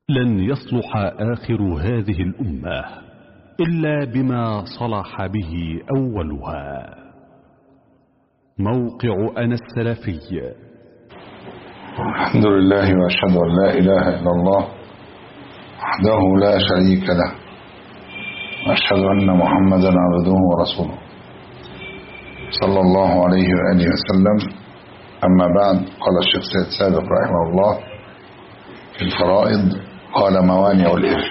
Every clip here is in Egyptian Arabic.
لن يصلح آخر هذه الأمة إلا بما صلح به أولها موقع أنا السلفي الحمد لله وأشهد أن لا إله إلا الله وحده لا شريك له وأشهد أن محمدا عبده ورسوله صلى الله عليه وآله وسلم أما بعد قال الشيخ سيد سابق رحمه الله في الفرائض قال موانع الإرث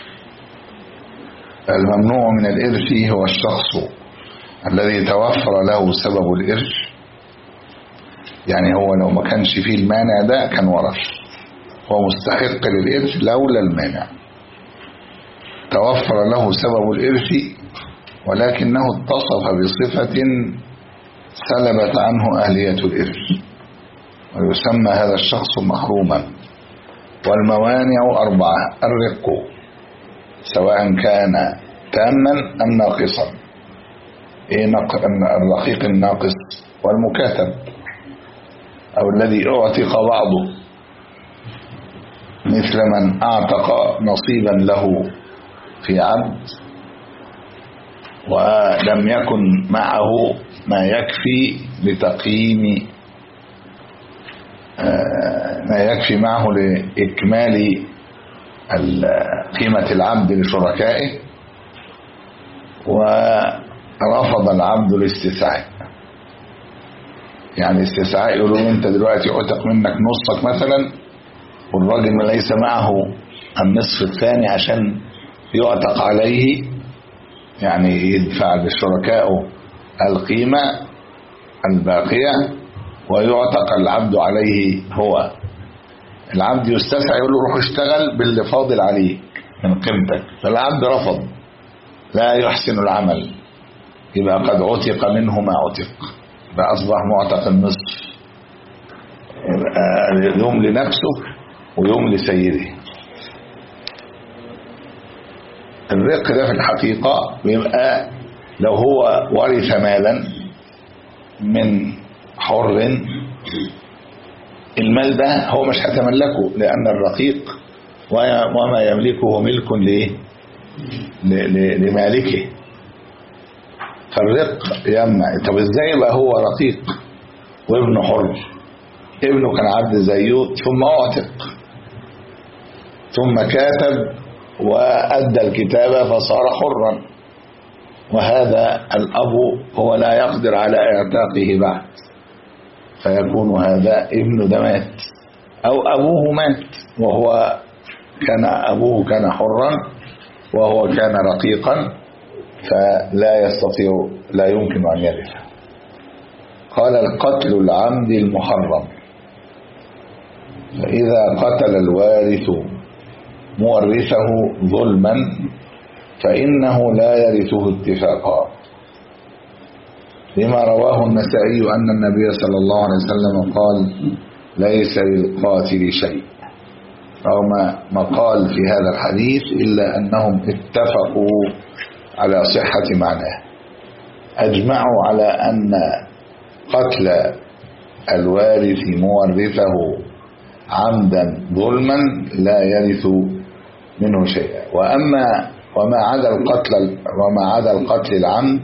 الممنوع من الإرث هو الشخص الذي توفر له سبب الإرث يعني هو لو ما كانش فيه المانع ده كان ورث هو مستحق للإرث لولا المانع توفر له سبب الإرث ولكنه اتصف بصفة سلبت عنه أهلية الإرث ويسمى هذا الشخص محروما والموانع أربعة الرق سواء كان تاما أم ناقصا إيه الرقيق الناقص والمكاتب أو الذي أعتق بعضه مثل من أعتق نصيبا له في عبد ولم يكن معه ما يكفي لتقييم ما يكفي معه لإكمال قيمة العبد لشركائه ورفض العبد الاستسعاء يعني استسعاء يقولوا انت دلوقتي عتق منك نصك مثلا والراجل ليس معه النصف الثاني عشان يعتق عليه يعني يدفع للشركاء القيمة الباقية ويعتق العبد عليه هو العبد يستسعى يقول له روح اشتغل باللي فاضل عليك من قيمتك فالعبد رفض لا يحسن العمل يبقى قد عتق منه ما عتق يبقى أصبح معتق النصف يبقى يوم لنفسه ويوم لسيده الرق ده في الحقيقة بيبقى لو هو ورث مالا من حر المال ده هو مش هتملكه لأن الرقيق وما يملكه ملك ليه لمالكه فالرق يمنع طب ازاي يبقى هو رقيق وابنه حر ابنه كان عبد زيه ثم اعتق ثم كاتب وأدى الكتابة فصار حرا وهذا الأب هو لا يقدر على اعتاقه بعد فيكون هذا ابن ده مات أو أبوه مات وهو كان أبوه كان حرا وهو كان رقيقا فلا يستطيع لا يمكن أن يرث قال القتل العمد المحرم فإذا قتل الوارث مورثه ظلما فإنه لا يرثه اتفاقا لما رواه النسائي أن النبي صلى الله عليه وسلم قال ليس للقاتل شيء رغم ما قال في هذا الحديث إلا أنهم اتفقوا على صحة معناه أجمعوا على أن قتل الوارث مورثه عمدا ظلما لا يرث منه شيئا وأما وما عدا القتل وما عدا القتل العمد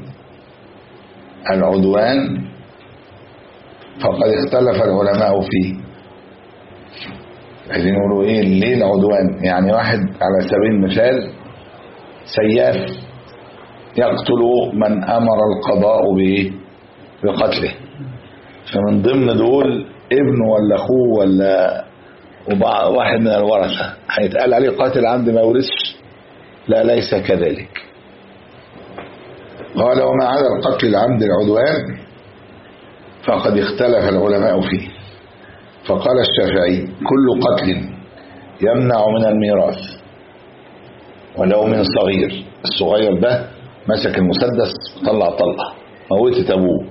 العدوان فقد اختلف العلماء فيه عايزين يقولوا ايه ليه العدوان يعني واحد على سبيل المثال سياف يقتل من امر القضاء بايه بقتله فمن ضمن دول ابنه ولا اخوه ولا واحد من الورثة هيتقال عليه قاتل عمد ما يورثش لا ليس كذلك قال وما عدا القتل العمد العدوان فقد اختلف العلماء فيه فقال الشافعي كل قتل يمنع من الميراث ولو من صغير الصغير ده مسك المسدس طلع طلقه موتت ابوه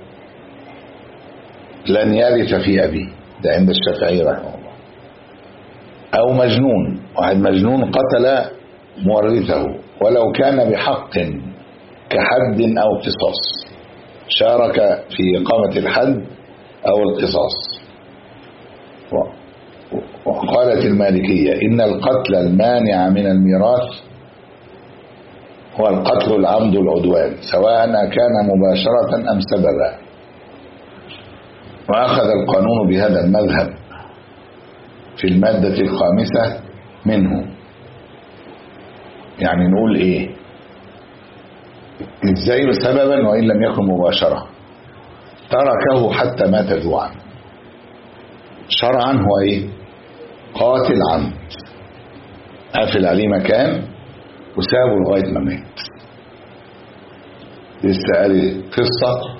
لن يرث في ابيه ده عند الشافعي رحمه الله أو مجنون واحد مجنون قتل مورثه ولو كان بحق كحد أو قصاص شارك في إقامة الحد أو القصاص وقالت المالكية إن القتل المانع من الميراث هو القتل العمد العدوان سواء كان مباشرة أم سببا وأخذ القانون بهذا المذهب في المادة الخامسة منه يعني نقول إيه ازاي سببا وإن لم يكن مباشرة تركه حتى مات جوعا شرعا هو ايه قاتل عمد قافل عليه مكان وسابه لغاية ما مات لسه قال قصة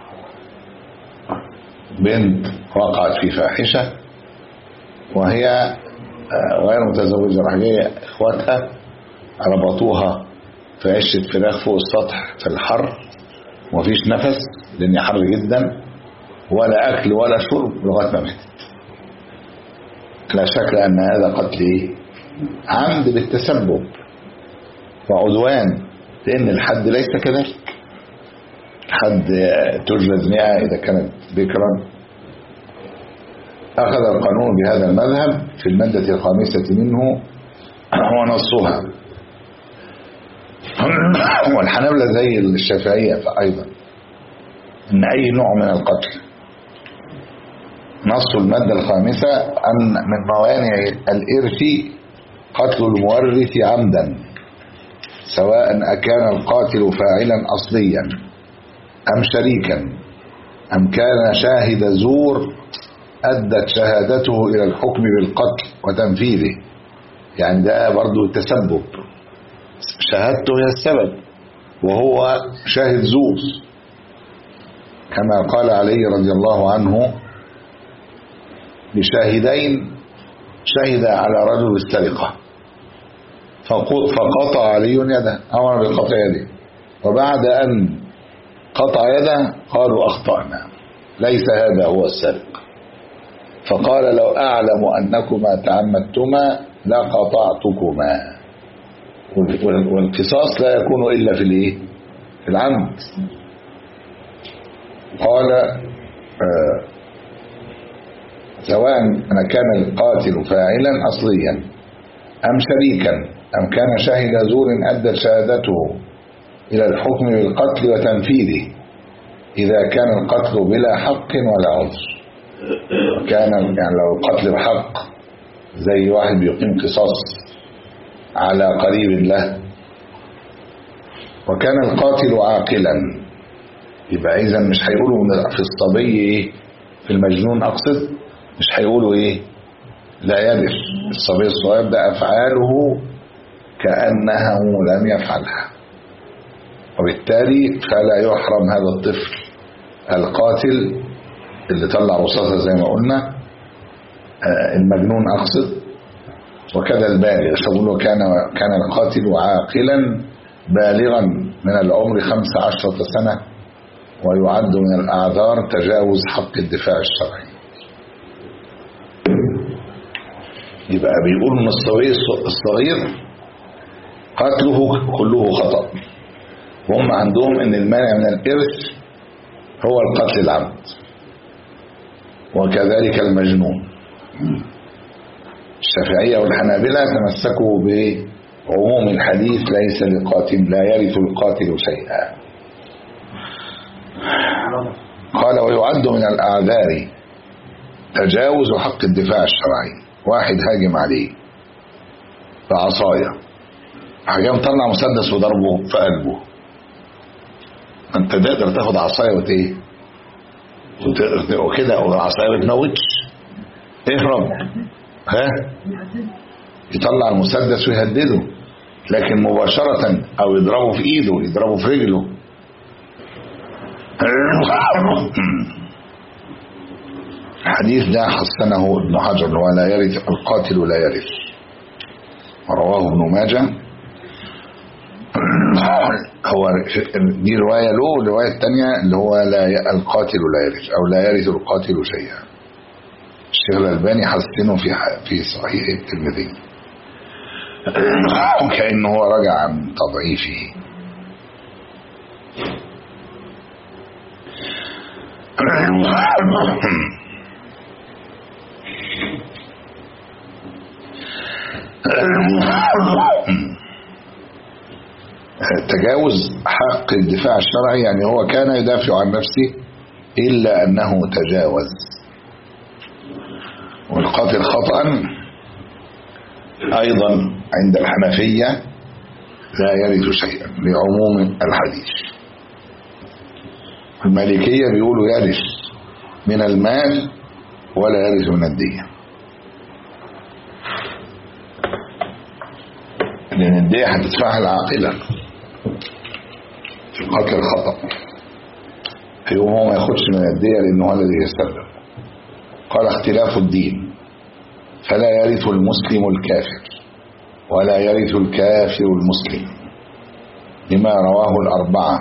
بنت وقعت في فاحشة وهي غير متزوجة راح جاية اخواتها ربطوها في عشة فراخ فوق السطح في الحر ومفيش نفس لان حر جدا ولا اكل ولا شرب لغايه ما ماتت لا شك ان هذا قتل ايه عمد بالتسبب وعدوان لان الحد ليس كذلك الحد تجلد مئة اذا كانت بكرا اخذ القانون بهذا المذهب في المادة الخامسة منه ونصها والحنابلة زي الشافعية أيضا ان اي نوع من القتل نص المادة الخامسة ان من موانع الارث قتل المورث عمدا سواء اكان القاتل فاعلا اصليا ام شريكا ام كان شاهد زور ادت شهادته الى الحكم بالقتل وتنفيذه يعني ده برضو تسبب شهادته هي السبب وهو شاهد زور كما قال علي رضي الله عنه بشاهدين شهد على رجل السرقة فقطع علي يده أمر بقطع يده وبعد أن قطع يده قالوا أخطأنا ليس هذا هو السرق فقال لو أعلم أنكما تعمدتما لقطعتكما والقصاص لا يكون إلا في الإيه؟ في العمد قال آه سواء أنا كان القاتل فاعلا أصليا أم شريكا أم كان شاهد زور أدت شهادته إلى الحكم بالقتل وتنفيذه إذا كان القتل بلا حق ولا عذر كان يعني لو القتل بحق زي واحد بيقيم قصاص على قريب له وكان القاتل عاقلا يبقى اذا مش هيقولوا في الصبي ايه في المجنون اقصد مش هيقولوا ايه لا يرث الصبي الصغير ده افعاله كانه لم يفعلها وبالتالي فلا يحرم هذا الطفل القاتل اللي طلع رصاصه زي ما قلنا المجنون اقصد وكذا البالغ فبقول كان كان القاتل عاقلا بالغا من العمر خمس عشرة سنة ويعد من الأعذار تجاوز حق الدفاع الشرعي يبقى بيقول من الصغير الصغير قتله كله خطأ وهم عندهم ان المانع من الإرث هو القتل العمد وكذلك المجنون الشافعية والحنابلة تمسكوا بعموم الحديث ليس لقاتل لا يرث القاتل شيئا قال ويعد من الأعذار تجاوز حق الدفاع الشرعي واحد هاجم عليه بعصاية حاجة مطلع مسدس وضربه في قلبه انت تقدر تاخد عصاية وت وكده والعصاية ما بتموتش اهرب ها يطلع المسدس ويهدده لكن مباشرة او يضربه في ايده يضربه في رجله الحديث ده حسنه ابن حجر ولا يرث القاتل لا يرث رواه ابن ماجه هو دي رواية له والرواية الثانية اللي هو لا القاتل لا يرث أو لا يرث القاتل شيئا الشيخ الألباني حسنه في في صحيح الترمذي كأنه هو رجع عن تضعيفه تجاوز حق الدفاع الشرعي يعني هو كان يدافع عن نفسه إلا أنه تجاوز والقاتل خطأ أيضا عند الحنفية لا يرث شيئا لعموم الحديث المالكية بيقولوا يرث من المال ولا يرث من الدية لأن الدية هتدفعها العاقلة في قتل الخطأ يقوم هو ما ياخدش من الدية لأنه هو الذي يستبدل قال اختلاف الدين فلا يرث المسلم الكافر ولا يرث الكافر المسلم لما رواه الأربعة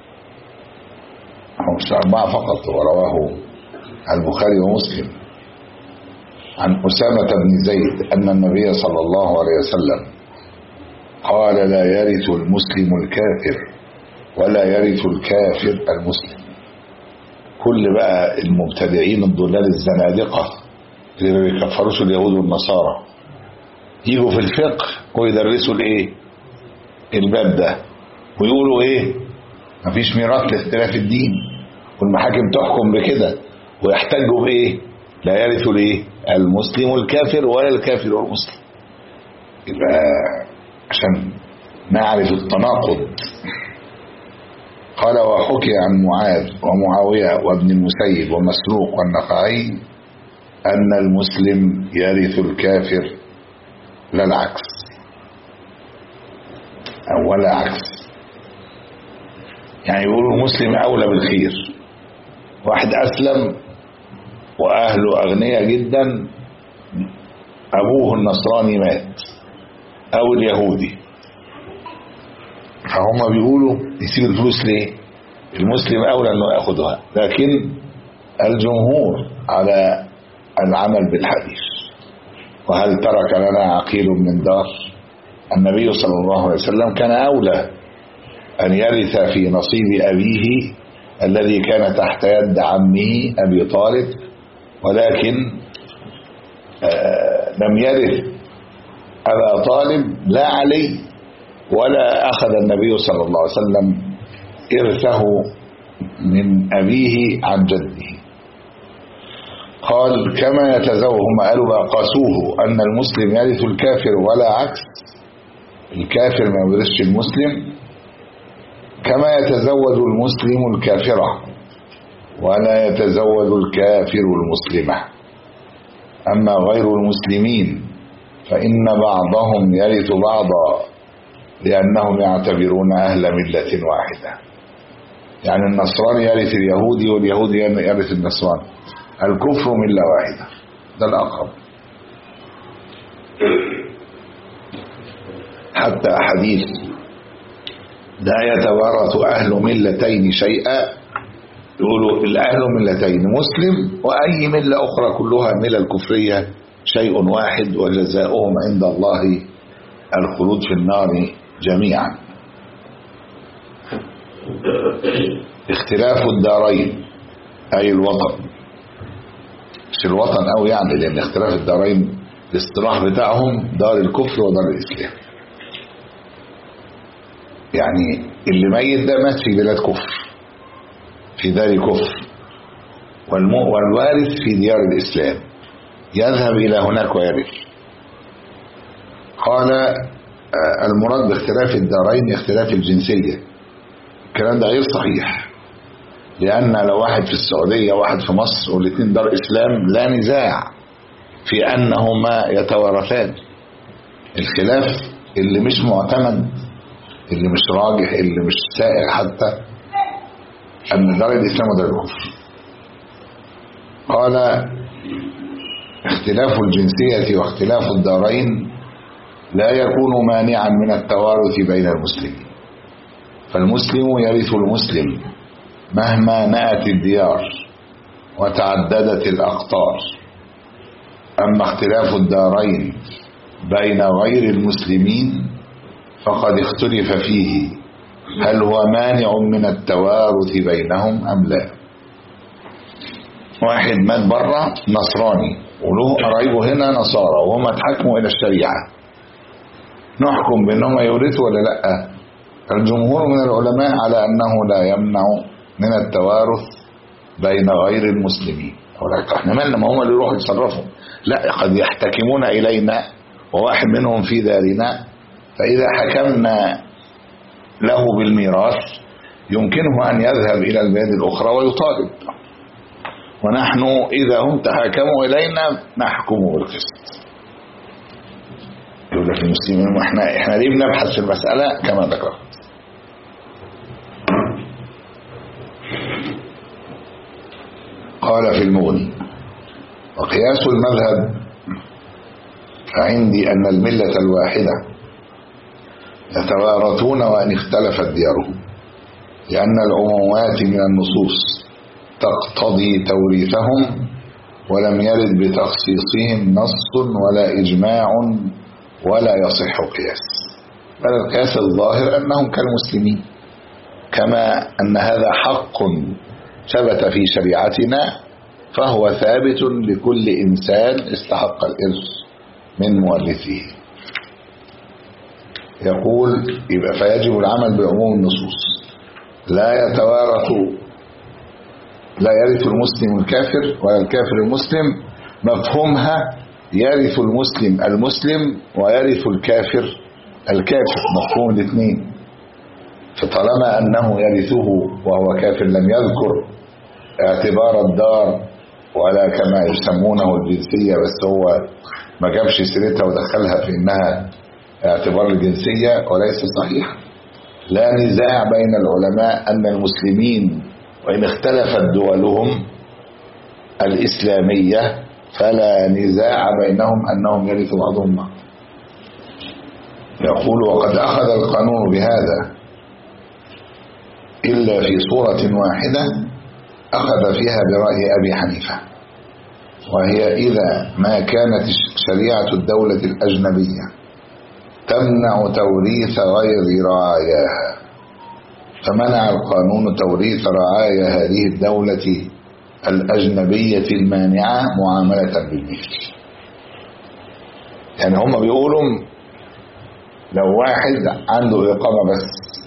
أو مش الأربعة فقط ورواه البخاري ومسلم عن أسامة بن زيد أن النبي صلى الله عليه وسلم قال لا يرث المسلم الكافر ولا يرث الكافر المسلم كل بقى المبتدعين الضلال الزنادقة اللي ما بيكفروش اليهود والنصارى يجوا في الفقه ويدرسوا الايه الباب ده ويقولوا ايه مفيش ميراث لاختلاف الدين والمحاكم تحكم بكده ويحتجوا بايه لا يرث الايه المسلم الكافر ولا الكافر المسلم يبقى عشان نعرف التناقض قال وحكي عن معاذ ومعاوية وابن المسيب ومسروق والنخعي أن المسلم يرث الكافر لا العكس أو ولا عكس يعني يقولوا المسلم أولى بالخير واحد أسلم وأهله أغنياء جدا أبوه النصراني مات أو اليهودي فهم بيقولوا يسيب الفلوس ليه المسلم أولى أنه يأخذها لكن الجمهور على العمل بالحديث وهل ترك لنا عقيل من دار النبي صلى الله عليه وسلم كان أولى أن يرث في نصيب أبيه الذي كان تحت يد عمه أبي طالب ولكن آه لم يرث أبا طالب لا علي ولا أخذ النبي صلى الله عليه وسلم إرثه من أبيه عن جده قال كما يتزوج هم قالوا بقى قاسوه أن المسلم يرث الكافر ولا عكس الكافر ما يورثش المسلم كما يتزوج المسلم الكافرة ولا يتزوج الكافر المسلمة أما غير المسلمين فإن بعضهم يرث بعضا لأنهم يعتبرون أهل ملة واحدة يعني النصراني يرث اليهودي واليهودي يرث النصراني الكفر ملة واحدة ده الأقرب حتى أحاديث لا يتوارث أهل ملتين شيئا يقولوا الأهل ملتين مسلم وأي ملة أخرى كلها ملل كفرية شيء واحد وجزاؤهم عند الله الخلود في النار جميعا اختلاف الدارين أي الوطن مش الوطن أو يعني لأن اختلاف الدارين الاصطلاح بتاعهم دار الكفر ودار الإسلام يعني اللي ميت ده مات في بلاد كفر في دار كفر والوارث في ديار الإسلام يذهب إلى هناك ويرث قال المراد باختلاف الدارين اختلاف الجنسية الكلام ده غير صحيح لأن لو واحد في السعودية وواحد في مصر والاثنين دار إسلام لا نزاع في أنهما يتوارثان الخلاف اللي مش معتمد اللي مش راجح اللي مش سائر حتى أن دار الإسلام ودار الكفر قال اختلاف الجنسية واختلاف الدارين لا يكون مانعا من التوارث بين المسلمين فالمسلم يرث المسلم مهما نأت الديار وتعددت الأقطار أما اختلاف الدارين بين غير المسلمين فقد اختلف فيه هل هو مانع من التوارث بينهم أم لا واحد مات بره نصراني وله قرايبه هنا نصارى وهم اتحكموا إلى الشريعة نحكم بأنهم يورثوا ولا لا الجمهور من العلماء على أنه لا يمنع من التوارث بين غير المسلمين أو احنا مالنا ما هم اللي يروحوا يتصرفوا لا قد يحتكمون إلينا وواحد منهم في دارنا فإذا حكمنا له بالميراث يمكنه أن يذهب إلى البلاد الأخرى ويطالب ونحن إذا هم تحاكموا إلينا نحكم بالقسط يقول لك المسلمين احنا احنا ليه بنبحث في المسألة كما ذكرت قال في المغني وقياس المذهب فعندي أن الملة الواحدة يتوارثون وأن اختلفت ديارهم لأن العمومات من النصوص تقتضي توريثهم ولم يرد بتخصيصهم نص ولا إجماع ولا يصح قياس بل القياس الظاهر أنهم كالمسلمين كما أن هذا حق ثبت في شريعتنا فهو ثابت لكل إنسان استحق الإرث من مؤلفه يقول يبقى فيجب العمل بعموم النصوص لا يتوارث لا يرث المسلم الكافر ولا الكافر المسلم مفهومها يرث المسلم المسلم ويرث الكافر الكافر مفهوم الاثنين فطالما أنه يرثه وهو كافر لم يذكر اعتبار الدار ولا كما يسمونه الجنسية بس هو ما جابش سيرتها ودخلها في انها اعتبار الجنسية وليس صحيح لا نزاع بين العلماء أن المسلمين وإن اختلفت دولهم الإسلامية فلا نزاع بينهم أنهم يرثوا بعضهم بعض يقول وقد أخذ القانون بهذا إلا في صورة واحدة أخذ فيها برأي أبي حنيفة وهي إذا ما كانت شريعة الدولة الأجنبية تمنع توريث غير رعاياها فمنع القانون توريث رعايا هذه الدولة الأجنبية المانعة معاملة بالمثل يعني هم بيقولوا لو واحد عنده إقامة بس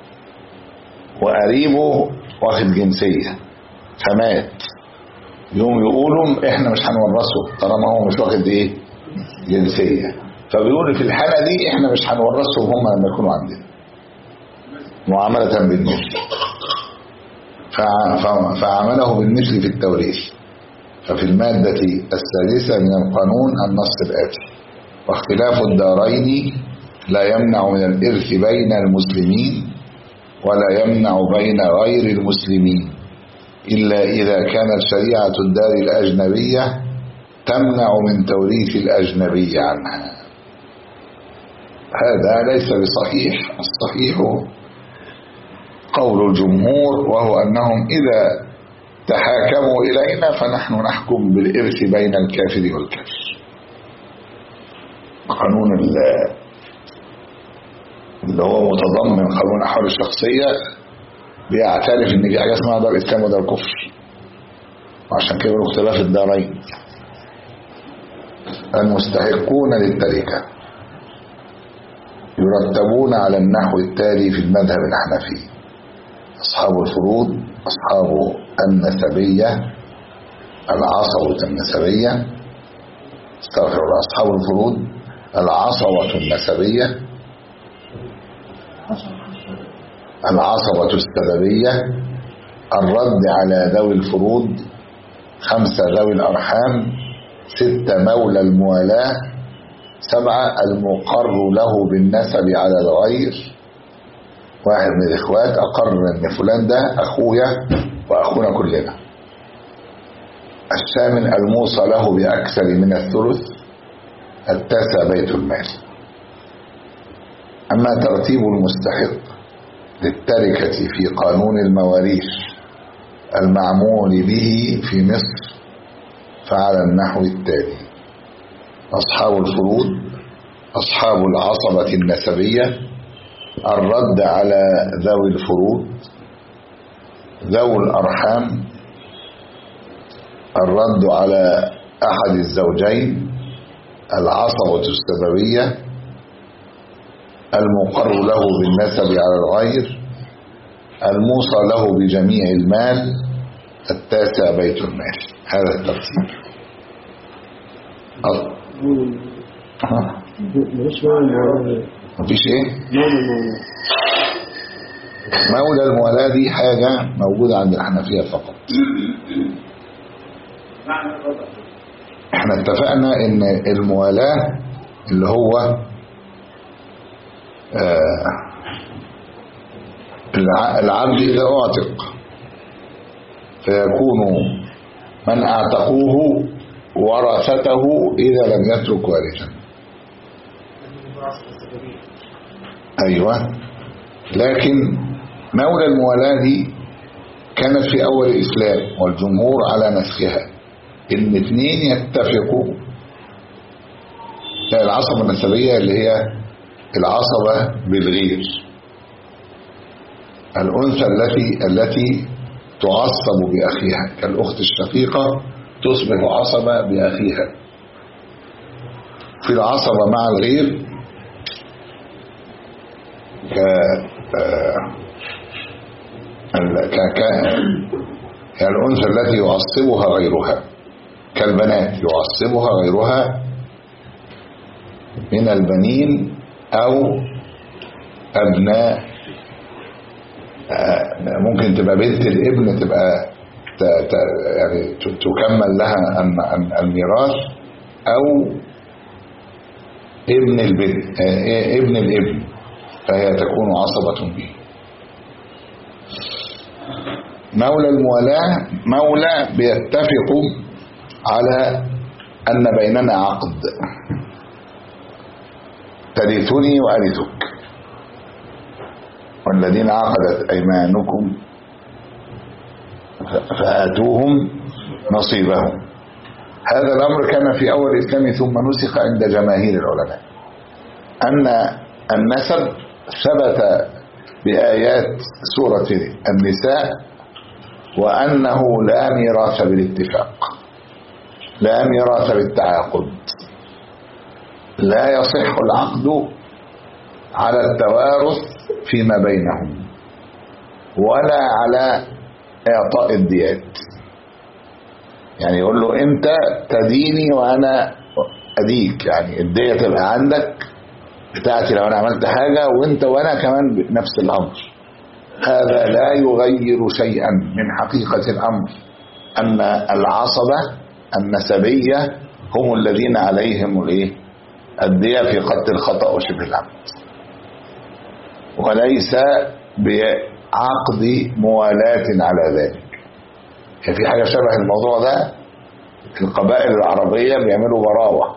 وقريبه واخد جنسية فمات يوم يقولوا احنا مش هنورثه طالما هو مش واخد ايه جنسية فبيقولوا في الحالة دي احنا مش هنورثهم هم لما يكونوا عندنا معاملة بالمثل فعمله بالمثل في التوريث ففي المادة السادسة من القانون النص الآتي واختلاف الدارين لا يمنع من الإرث بين المسلمين ولا يمنع بين غير المسلمين إلا إذا كانت شريعة الدار الأجنبية تمنع من توريث الأجنبي عنها هذا ليس بصحيح الصحيح قول الجمهور وهو أنهم إذا تحاكموا إلينا فنحن نحكم بالإرث بين الكافر والكافر قانون اللي هو متضمن قانون أحوال الشخصية بيعترف ان في حاجه اسمها دار الاسلام ودار الكفر وعشان كده بيقولوا اختلاف الدارين المستحقون للتركه يرتبون على النحو التالي في المذهب الحنفي أصحاب الفروض أصحاب النسبية العصبة النسبية استغفر الله أصحاب الفروض العصبة النسبية العصبة السببية الرد على ذوي الفروض خمسة ذوي الأرحام ستة مولى الموالاة سبعة المقر له بالنسب على الغير واحد من الإخوات أقر أن فلان ده أخويا وأخونا كلنا الثامن الموصى له بأكثر من الثلث التاسع بيت المال أما ترتيب المستحق للتركة في قانون المواريث المعمول به في مصر فعلى النحو التالي أصحاب الفروض أصحاب العصبة النسبية الرد على ذوي الفروض ذوي الأرحام الرد على أحد الزوجين العصبة السببية المقر له بالنسب على الغير الموصى له بجميع المال التاسع بيت المال هذا الترتيب أه. ها؟ مش معنى الموالاه مفيش ايه معنى الموالاه مولى المولاة دي حاجة موجودة عند الحنفية فقط احنا اتفقنا ان الموالاة اللي هو آه، الع- العبد إذا أعتق فيكون من أعتقوه ورثته إذا لم يترك وارثا أيوة لكن مولى الموالاة دي كانت في أول الإسلام والجمهور على نسخها إن اتنين يتفقوا لا العصبة النسبية اللي هي العصبة بالغير الأنثى التي التي تعصب بأخيها كالأخت الشقيقة تصبح عصبة بأخيها في العصبة مع الغير ك آه، ال- ك ك الأنثى التي يعصبها غيرها كالبنات يعصبها غيرها من البنين أو أبناء آه، ممكن تبقى بنت الابن تبقى ت- ت- يعني ت- تكمل لها الم- الم- الميراث أو ابن البنت آه، ابن الابن فهي تكون عصبة به مولى المولاة مولى بيتفق على أن بيننا عقد ترثني وأرثك والذين عقدت أيمانكم ف- فآتوهم نصيبهم هذا الأمر كان في أول الإسلام ثم نسخ عند جماهير العلماء أن النسب ثبت بآيات سورة النساء وأنه لا ميراث بالاتفاق لا ميراث بالتعاقد لا يصح العقد على التوارث فيما بينهم ولا على إعطاء الديات يعني يقول له أنت تديني وأنا أديك يعني الدية تبقى عندك بتاعتي لو أنا عملت حاجة وأنت وأنا كمان بنفس الأمر هذا لا يغير شيئا من حقيقة الأمر أن العصبة النسبية هم الذين عليهم الإيه؟ الدية في قتل الخطأ وشبه العمد وليس بعقد موالاة على ذلك يعني في حاجة شبه الموضوع ده في القبائل العربية بيعملوا براوة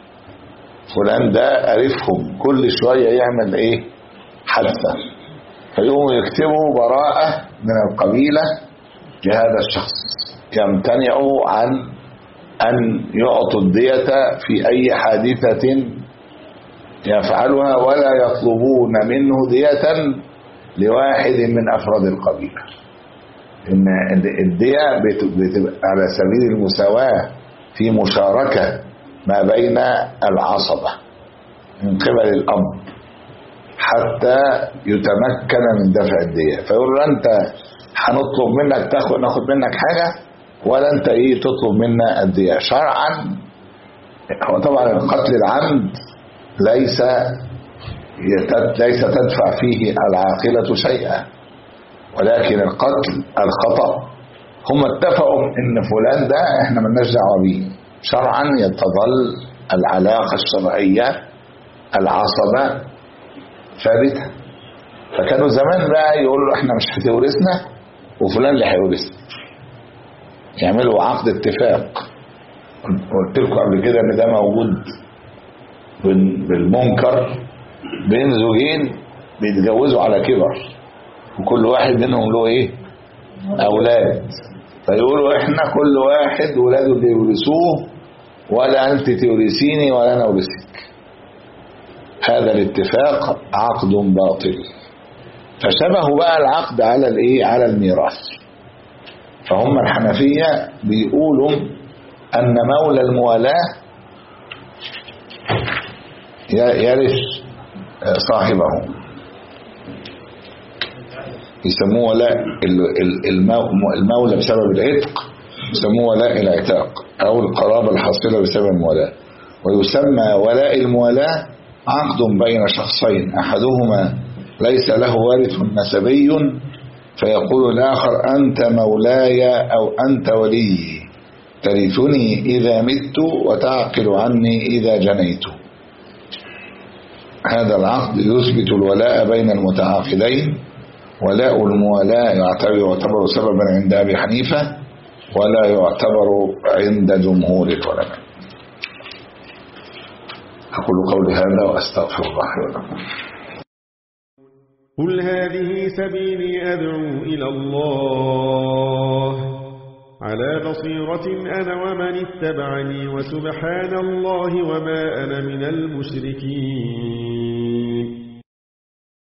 فلان ده ألفهم كل شوية يعمل إيه حادثة فيقوموا يكتبوا براءة من القبيلة لهذا الشخص يمتنعوا عن أن يعطوا الدية في أي حادثة يفعلها ولا يطلبون منه دية لواحد من أفراد القبيلة إن الدية بت- بتبقى على سبيل المساواة في مشاركة ما بين العصبة من قبل الأب حتى يتمكن من دفع الدية فيقول له أنت هنطلب منك تاخد ناخد منك حاجة ولا أنت إيه تطلب منا الدية شرعا هو طبعا القتل العمد ليس يتد- ليس تدفع فيه العاقلة شيئا ولكن القتل الخطأ هم اتفقوا ان فلان ده احنا ملناش دعوه بيه شرعا تظل العلاقه الشرعيه العصبه ثابته فكانوا زمان بقى يقولوا احنا مش هتورثنا وفلان اللي هيورثنا يعملوا عقد اتفاق قلت لكم قبل كده ان ده موجود بال- بالمنكر بين زوجين بيتجوزوا على كبر وكل واحد منهم له ايه اولاد فيقولوا احنا كل واحد ولاده اللي يورثوه ولا انت تورثيني ولا انا اورثك هذا الاتفاق عقد باطل فشبهوا بقى العقد على الايه على الميراث فهم الحنفية بيقولوا ان مولى الموالاة ي- يرث صاحبه يسموه ولاء ال- ال- المو- المولى بسبب العتق يسموه ولاء العتاق أو القرابة الحاصلة بسبب المولاة ويسمى ولاء المولاة عقد بين شخصين أحدهما ليس له وارث نسبي فيقول الآخر أنت مولاي أو أنت ولي ترثني إذا مت وتعقل عني إذا جنيت هذا العقد يثبت الولاء بين المتعاقدين ولاء الموالاة يعتبر يعتبر سببا عند أبي حنيفة ولا يعتبر عند جمهور العلماء أقول قولي هذا وأستغفر الله ولكم قل هذه سبيلي أدعو إلى الله على بصيرة أنا ومن اتبعني وسبحان الله وما أنا من المشركين